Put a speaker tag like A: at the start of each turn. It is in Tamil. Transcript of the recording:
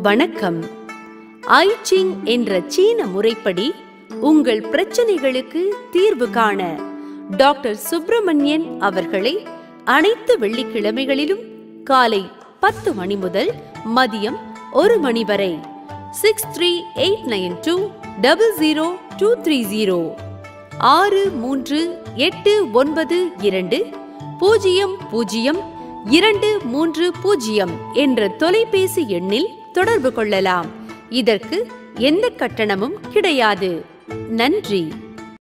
A: வணக்கம் ஐச்சிங் என்ற சீன முறைப்படி உங்கள் பிரச்சனைகளுக்கு தீர்வு காண டாக்டர் சுப்பிரமணியன் அவர்களை அனைத்து வெள்ளிக்கிழமைகளிலும் காலை பத்து மணி முதல் மதியம் ஒரு மணி வரை six three eight nine two double zero two three zero ஆறு மூன்று எட்டு ஒன்பது இரண்டு பூஜ்ஜியம் பூஜ்ஜியம் இரண்டு மூன்று பூஜ்ஜியம் என்ற தொலைபேசி எண்ணில் தொடர்பு கொள்ளலாம் இதற்கு எந்த கட்டணமும் கிடையாது நன்றி